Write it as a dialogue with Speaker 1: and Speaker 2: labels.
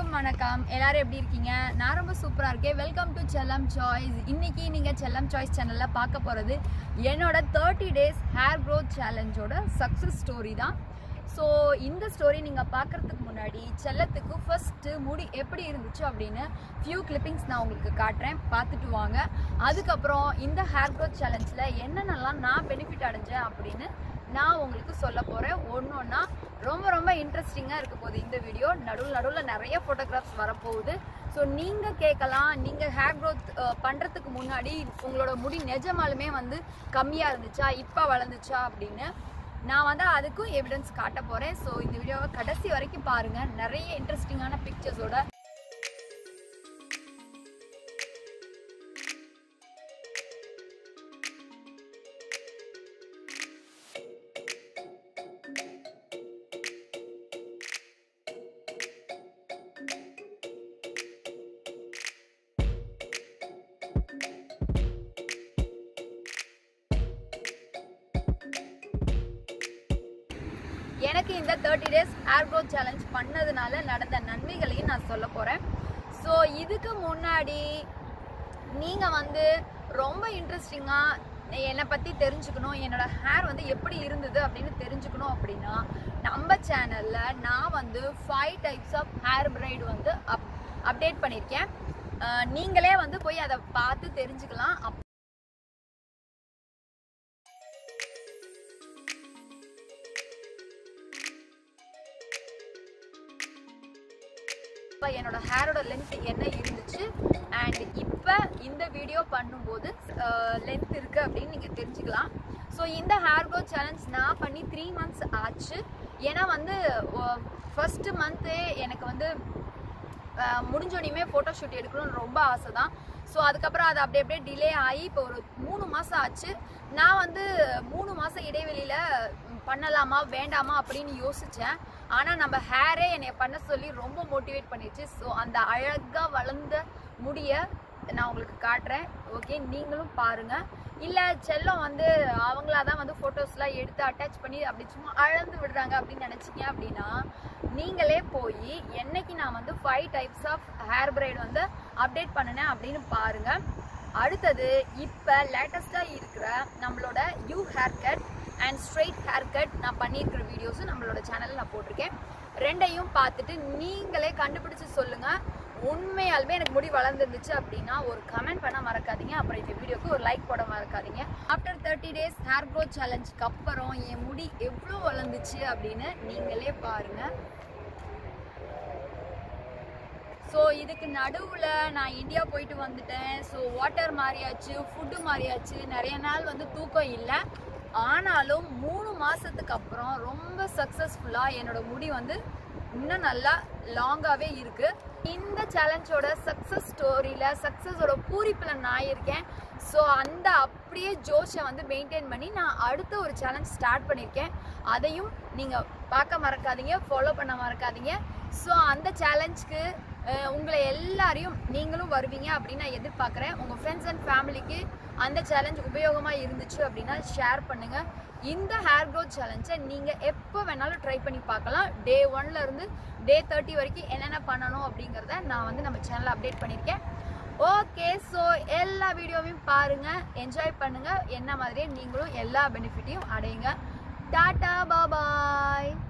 Speaker 1: எல்லாருக்கும் வணக்கம் எல்லாரும் எப்படி இருக்கீங்க நான் ரொம்ப சூப்பராக இருக்கேன் வெல்கம் டு செல்லம் சாய்ஸ் இன்னைக்கு நீங்கள் செல்லம் சாய்ஸ் சேனலில் பார்க்க போகிறது என்னோட தேர்ட்டி டேஸ் ஹேர் க்ரோத் சேலஞ்சோட சக்ஸஸ் ஸ்டோரி தான் ஸோ இந்த ஸ்டோரி நீங்கள் பார்க்குறதுக்கு முன்னாடி செல்லத்துக்கு ஃபஸ்ட்டு முடி எப்படி இருந்துச்சு அப்படின்னு ஃபியூ கிளிப்பிங்ஸ் நான் உங்களுக்கு காட்டுறேன் பார்த்துட்டு வாங்க அதுக்கப்புறம் இந்த ஹேர் க்ரோத் சேலஞ்சில் என்னென்னலாம் நான் பெனிஃபிட் அடைஞ்சேன் அப்படின்னு நான் உங்களுக்கு சொல்ல போகிறேன் ஒன்று ஒன்றா ரொம்ப ரொம்ப இன்ட்ரெஸ்டிங்காக இருக்க போகுது இந்த வீடியோ நடுவில் நடுவில் நிறைய ஃபோட்டோகிராஃப்ஸ் வரப்போகுது ஸோ நீங்கள் கேட்கலாம் நீங்கள் ஹேர் க்ரோத் பண்ணுறதுக்கு முன்னாடி உங்களோட முடி நிஜமாலுமே வந்து கம்மியாக இருந்துச்சா இப்போ வளர்ந்துச்சா அப்படின்னு நான் வந்து அதுக்கும் எவிடன்ஸ் காட்ட போகிறேன் ஸோ இந்த வீடியோவை கடைசி வரைக்கும் பாருங்கள் நிறைய இன்ட்ரெஸ்டிங்கான பிக்சர்ஸோட எனக்கு இந்த thirty days hair growth challenge பண்ணதுனால நடந்த நன்மைகளையும் நான் சொல்ல போகிறேன் ஸோ இதுக்கு முன்னாடி நீங்கள் வந்து ரொம்ப இன்ட்ரெஸ்டிங்காக என்னை பற்றி தெரிஞ்சுக்கணும் என்னோட ஹேர் வந்து எப்படி இருந்தது அப்படின்னு தெரிஞ்சுக்கணும் அப்படின்னா நம்ம சேனலில் நான் வந்து five types of hair braid வந்து அப் அப்டேட் பண்ணியிருக்கேன் அஹ் நீங்களே வந்து போய் அதை பார்த்து தெரிஞ்சுக்கலாம் அப் இப்போ என்னோட ஹேரோட லென்த் என்ன இருந்துச்சு அண்ட் இப்போ இந்த வீடியோ பண்ணும்போது லென்த் இருக்குது அப்படின்னு நீங்கள் தெரிஞ்சுக்கலாம் ஸோ இந்த ஹேர் க்ரோத் சேலஞ்ச் நான் பண்ணி த்ரீ மந்த்ஸ் ஆச்சு ஏன்னா வந்து ஃபஸ்ட்டு மந்த்து எனக்கு வந்து அஹ், முடிஞ்சோடையுமே ஃபோட்டோ ஷூட் எடுக்கணும்னு ரொம்ப ஆசை தான் ஸோ அதுக்கப்புறம் அது அப்படியே அப்படியே டிலே ஆகி இப்போ ஒரு மூணு மாதம் ஆச்சு நான் வந்து மூணு மாதம் இடைவெளியில் பண்ணலாமா வேண்டாமா அப்படின்னு யோசித்தேன் ஆனால் நம்ம ஹேரே என்னை பண்ண சொல்லி ரொம்ப மோட்டிவேட் பண்ணிடுச்சு ஸோ அந்த அழகாக வளர்ந்த முடிய நான் உங்களுக்கு காட்டுறேன் ஓகே நீங்களும் பாருங்கள் இல்லை செல்லம் வந்து அவங்களா தான் வந்து ஃபோட்டோஸ்லாம் எடுத்து அட்டாச் பண்ணி அப்படி சும்மா அழந்து விடுறாங்க அப்படின்னு நினச்சிங்க அப்படின்னா நீங்களே போய் என்னைக்கு நான் வந்து five types of hair braid வந்து அப்டேட் பண்ணினேன் அப்படின்னு பாருங்கள் அடுத்தது இப்போ லேட்டஸ்ட்டாக இருக்கிற நம்மளோட U hair cut and straight hair cut நான் பண்ணியிருக்கிற வீடியோஸும் நம்மளோட சேனலில் நான் போட்டிருக்கேன் ரெண்டையும் பார்த்துட்டு நீங்களே கண்டுபிடிச்சு சொல்லுங்கள் உண்மையாலுமே எனக்கு முடி வளர்ந்துருந்துச்சு அப்படின்னா ஒரு கமெண்ட் பண்ண மறக்காதீங்க அப்புறம் இந்த வீடியோக்கு ஒரு லைக் போட மறக்காதீங்க after thirty days hair growth சேலஞ்சுக்கு அப்புறம் என் முடி எவ்வளோ வளர்ந்துச்சு அப்படின்னு நீங்களே பாருங்கள் ஸோ இதுக்கு நடுவில் நான் இந்தியா போயிட்டு வந்துட்டேன் ஸோ வாட்டர் மாறியாச்சு ஃபுட்டு மாறியாச்சு நிறைய நாள் வந்து தூக்கம் இல்லை ஆனாலும் மூணு மாதத்துக்கு அப்புறம் ரொம்ப சக்ஸஸ்ஃபுல்லாக என்னோட முடி வந்து இன்னும் நல்லா லாங்காகவே இருக்குது இந்த சேலஞ்சோட சக்ஸஸ் ஸ்டோரியில் சக்ஸஸோட பூரிப்பில் நான் இருக்கேன் ஸோ அந்த அப்படியே ஜோஷை வந்து மெயின்டைன் பண்ணி நான் அடுத்த ஒரு சேலஞ்ச் ஸ்டார்ட் பண்ணியிருக்கேன் அதையும் நீங்கள் பார்க்க மறக்காதீங்க ஃபாலோ பண்ண மறக்காதீங்க ஸோ அந்த சேலஞ்சுக்கு உங்களை எல்லாரையும் நீங்களும் வருவீங்க அப்படின்னு நான் எதிர்பார்க்குறேன் உங்கள் ஃப்ரெண்ட்ஸ் அண்ட் ஃபேமிலிக்கு அந்த சேலஞ்ச் உபயோகமாக இருந்துச்சு அப்படின்னா ஷேர் பண்ணுங்கள் இந்த ஹேர் க்ரோத் சேலஞ்சை நீங்கள் எப்போ வேணாலும் ட்ரை பண்ணி பார்க்கலாம் டே ஒன்லேருந்து டே தேர்ட்டி வரைக்கும் என்னென்ன பண்ணணும் அப்படிங்கிறத நான் வந்து நம்ம சேனலில் அப்டேட் பண்ணியிருக்கேன் ஓகே ஸோ எல்லா வீடியோவையும் பாருங்கள் என்ஜாய் பண்ணுங்கள் என்ன மாதிரியே நீங்களும் எல்லா பெனிஃபிட்டையும் அடையுங்க டாட்டா பாபாய்